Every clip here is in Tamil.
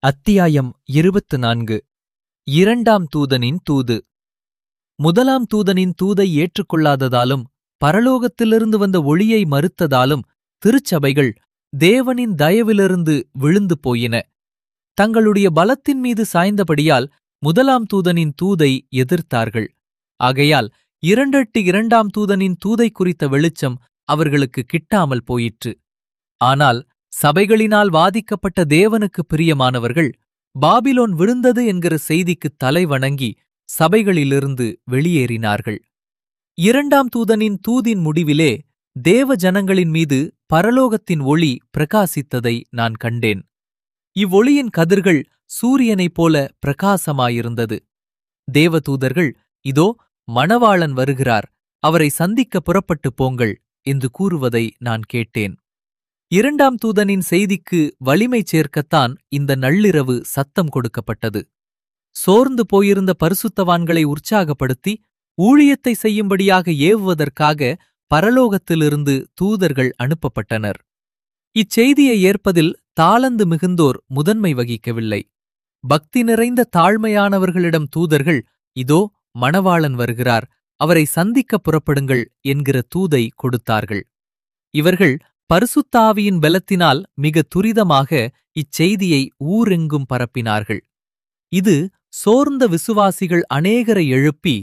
அத்தியாயம் இருபத்து நான்கு இரண்டாம் தூதனின் தூது முதலாம் தூதனின் தூதை ஏற்றுக்கொள்ளாததாலும் பரலோகத்திலிருந்து வந்த ஒளியை மறுத்ததாலும் திருச்சபைகள் தேவனின் தயவிலிருந்து விழுந்து போயின தங்களுடைய பலத்தின் மீது சாய்ந்தபடியால் முதலாம் தூதனின் தூதை எதிர்த்தார்கள் ஆகையால் இரண்டெட்டு இரண்டாம் தூதனின் தூதை குறித்த வெளிச்சம் அவர்களுக்கு கிட்டாமல் போயிற்று ஆனால் சபைகளினால் வாதிக்கப்பட்ட தேவனுக்கு பிரியமானவர்கள் பாபிலோன் விழுந்தது என்கிற செய்திக்கு தலை வணங்கி சபைகளிலிருந்து வெளியேறினார்கள் இரண்டாம் தூதனின் தூதின் முடிவிலே தேவ ஜனங்களின் மீது பரலோகத்தின் ஒளி பிரகாசித்ததை நான் கண்டேன் இவ்வொளியின் கதிர்கள் சூரியனைப் போல பிரகாசமாயிருந்தது தேவதூதர்கள் இதோ மணவாளன் வருகிறார் அவரை சந்திக்க புறப்பட்டுப் போங்கள் என்று கூறுவதை நான் கேட்டேன் இரண்டாம் தூதனின் செய்திக்கு வலிமை சேர்க்கத்தான் இந்த நள்ளிரவு சத்தம் கொடுக்கப்பட்டது சோர்ந்து போயிருந்த பரிசுத்தவான்களை உற்சாகப்படுத்தி ஊழியத்தை செய்யும்படியாக ஏவுவதற்காக பரலோகத்திலிருந்து தூதர்கள் அனுப்பப்பட்டனர் இச்செய்தியை ஏற்பதில் தாளந்து மிகுந்தோர் முதன்மை வகிக்கவில்லை பக்தி நிறைந்த தாழ்மையானவர்களிடம் தூதர்கள் இதோ மணவாளன் வருகிறார் அவரை சந்திக்கப் புறப்படுங்கள் என்கிற தூதை கொடுத்தார்கள் இவர்கள் பரிசுத்தாவியின் பலத்தினால் மிக துரிதமாக இச்செய்தியை ஊரெங்கும் பரப்பினார்கள் இது சோர்ந்த விசுவாசிகள் அநேகரை எழுப்பி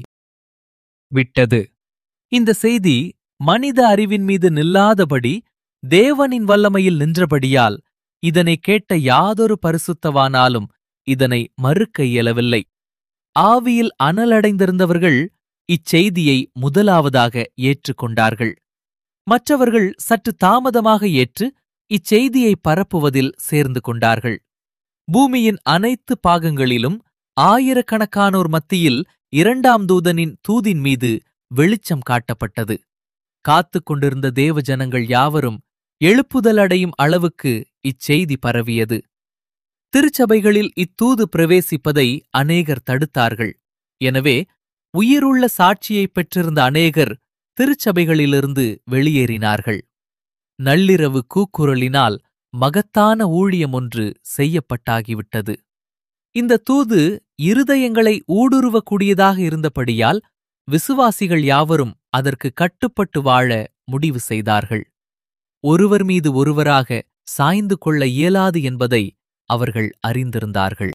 விட்டது இந்த செய்தி மனித அறிவின் மீது நில்லாதபடி தேவனின் வல்லமையில் நின்றபடியால் இதனை கேட்ட யாதொரு பரிசுத்தவானாலும் இதனை மறுக்க இயலவில்லை ஆவியில் அனலடைந்திருந்தவர்கள் இச்செய்தியை முதலாவதாக ஏற்றுக்கொண்டார்கள் மற்றவர்கள் சற்று தாமதமாக ஏற்று இச்செய்தியை பரப்புவதில் சேர்ந்து கொண்டார்கள் பூமியின் அனைத்து பாகங்களிலும் ஆயிரக்கணக்கானோர் மத்தியில் இரண்டாம் தூதனின் தூதின் மீது வெளிச்சம் காட்டப்பட்டது காத்துக் கொண்டிருந்த தேவ ஜனங்கள் யாவரும் எழுப்புதல் அடையும் அளவுக்கு இச்செய்தி பரவியது திருச்சபைகளில் இத்தூது பிரவேசிப்பதை அநேகர் தடுத்தார்கள் எனவே உயிருள்ள சாட்சியைப் பெற்றிருந்த அநேகர் திருச்சபைகளிலிருந்து வெளியேறினார்கள் நள்ளிரவு கூக்குரலினால் மகத்தான ஊழியம் ஒன்று செய்யப்பட்டாகிவிட்டது இந்த தூது இருதயங்களை ஊடுருவக்கூடியதாக இருந்தபடியால் விசுவாசிகள் யாவரும் அதற்கு கட்டுப்பட்டு வாழ முடிவு செய்தார்கள் ஒருவர் மீது ஒருவராக சாய்ந்து கொள்ள இயலாது என்பதை அவர்கள் அறிந்திருந்தார்கள்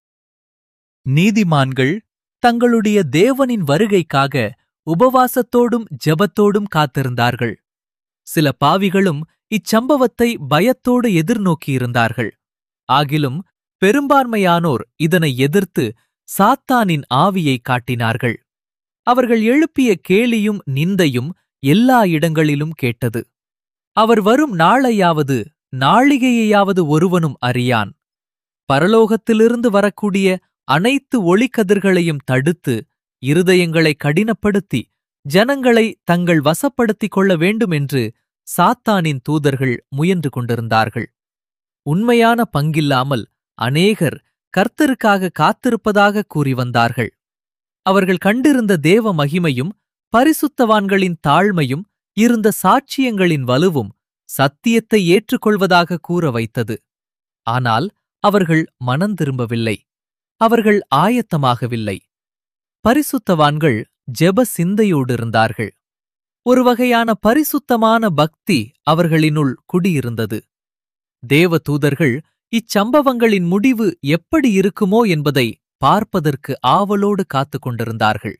நீதிமான்கள் தங்களுடைய தேவனின் வருகைக்காக உபவாசத்தோடும் ஜெபத்தோடும் காத்திருந்தார்கள் சில பாவிகளும் இச்சம்பவத்தை பயத்தோடு எதிர்நோக்கியிருந்தார்கள் ஆகிலும் பெரும்பான்மையானோர் இதனை எதிர்த்து சாத்தானின் ஆவியை காட்டினார்கள் அவர்கள் எழுப்பிய கேலியும் நிந்தையும் எல்லா இடங்களிலும் கேட்டது அவர் வரும் நாளையாவது நாளிகையையாவது ஒருவனும் அறியான் பரலோகத்திலிருந்து வரக்கூடிய அனைத்து ஒளிக்கதிர்களையும் தடுத்து இருதயங்களை கடினப்படுத்தி ஜனங்களை தங்கள் வசப்படுத்திக் கொள்ள வேண்டும் என்று சாத்தானின் தூதர்கள் முயன்று கொண்டிருந்தார்கள் உண்மையான பங்கில்லாமல் அநேகர் கர்த்தருக்காக காத்திருப்பதாக கூறி வந்தார்கள் அவர்கள் கண்டிருந்த தேவ மகிமையும் பரிசுத்தவான்களின் தாழ்மையும் இருந்த சாட்சியங்களின் வலுவும் சத்தியத்தை ஏற்றுக்கொள்வதாக கூற வைத்தது ஆனால் அவர்கள் மனந்திரும்பவில்லை அவர்கள் ஆயத்தமாகவில்லை பரிசுத்தவான்கள் ஜெப சிந்தையோடு இருந்தார்கள் ஒரு வகையான பரிசுத்தமான பக்தி அவர்களினுள் குடியிருந்தது தேவ தூதர்கள் இச்சம்பவங்களின் முடிவு எப்படி இருக்குமோ என்பதை பார்ப்பதற்கு ஆவலோடு காத்துக் கொண்டிருந்தார்கள்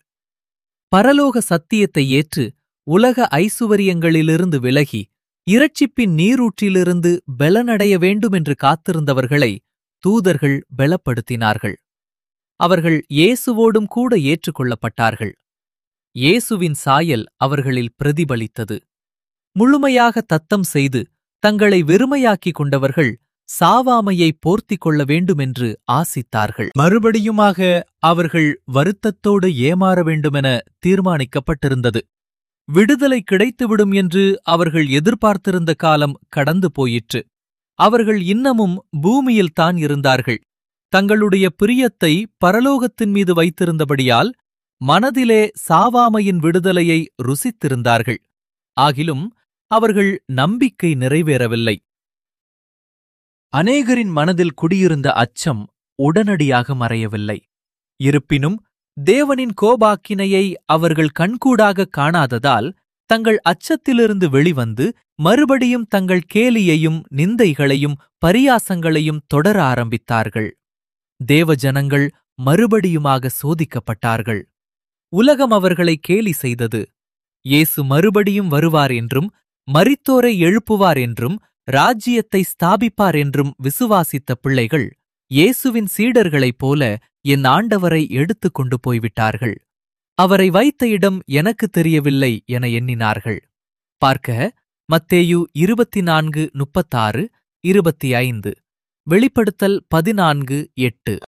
பரலோக சத்தியத்தை ஏற்று உலக ஐசுவரியங்களிலிருந்து விலகி இரட்சிப்பின் நீரூற்றிலிருந்து பெலனடைய வேண்டுமென்று காத்திருந்தவர்களை தூதர்கள் பெலப்படுத்தினார்கள் அவர்கள் இயேசுவோடும் கூட ஏற்றுக்கொள்ளப்பட்டார்கள் இயேசுவின் சாயல் அவர்களில் பிரதிபலித்தது முழுமையாக தத்தம் செய்து தங்களை வெறுமையாக்கிக் கொண்டவர்கள் சாவாமையை போர்த்திக் கொள்ள வேண்டுமென்று ஆசித்தார்கள் மறுபடியுமாக அவர்கள் வருத்தத்தோடு ஏமாற வேண்டுமென தீர்மானிக்கப்பட்டிருந்தது விடுதலை கிடைத்துவிடும் என்று அவர்கள் எதிர்பார்த்திருந்த காலம் கடந்து போயிற்று அவர்கள் இன்னமும் பூமியில்தான் இருந்தார்கள் தங்களுடைய பிரியத்தை பரலோகத்தின் மீது வைத்திருந்தபடியால் மனதிலே சாவாமையின் விடுதலையை ருசித்திருந்தார்கள் ஆகிலும் அவர்கள் நம்பிக்கை நிறைவேறவில்லை அநேகரின் மனதில் குடியிருந்த அச்சம் உடனடியாக மறையவில்லை இருப்பினும் தேவனின் கோபாக்கினையை அவர்கள் கண்கூடாக காணாததால் தங்கள் அச்சத்திலிருந்து வெளிவந்து மறுபடியும் தங்கள் கேலியையும் நிந்தைகளையும் பரியாசங்களையும் தொடர ஆரம்பித்தார்கள் தேவ ஜனங்கள் மறுபடியுமாக சோதிக்கப்பட்டார்கள் உலகம் அவர்களை கேலி செய்தது இயேசு மறுபடியும் வருவார் என்றும் மரித்தோரை எழுப்புவார் என்றும் ராஜ்யத்தை ஸ்தாபிப்பார் என்றும் விசுவாசித்த பிள்ளைகள் இயேசுவின் சீடர்களைப் போல என் ஆண்டவரை எடுத்துக் கொண்டு போய்விட்டார்கள் அவரை வைத்த இடம் எனக்கு தெரியவில்லை என எண்ணினார்கள் பார்க்க மத்தேயு இருபத்தி நான்கு முப்பத்தாறு இருபத்தி ஐந்து வெளிப்படுத்தல் பதினான்கு எட்டு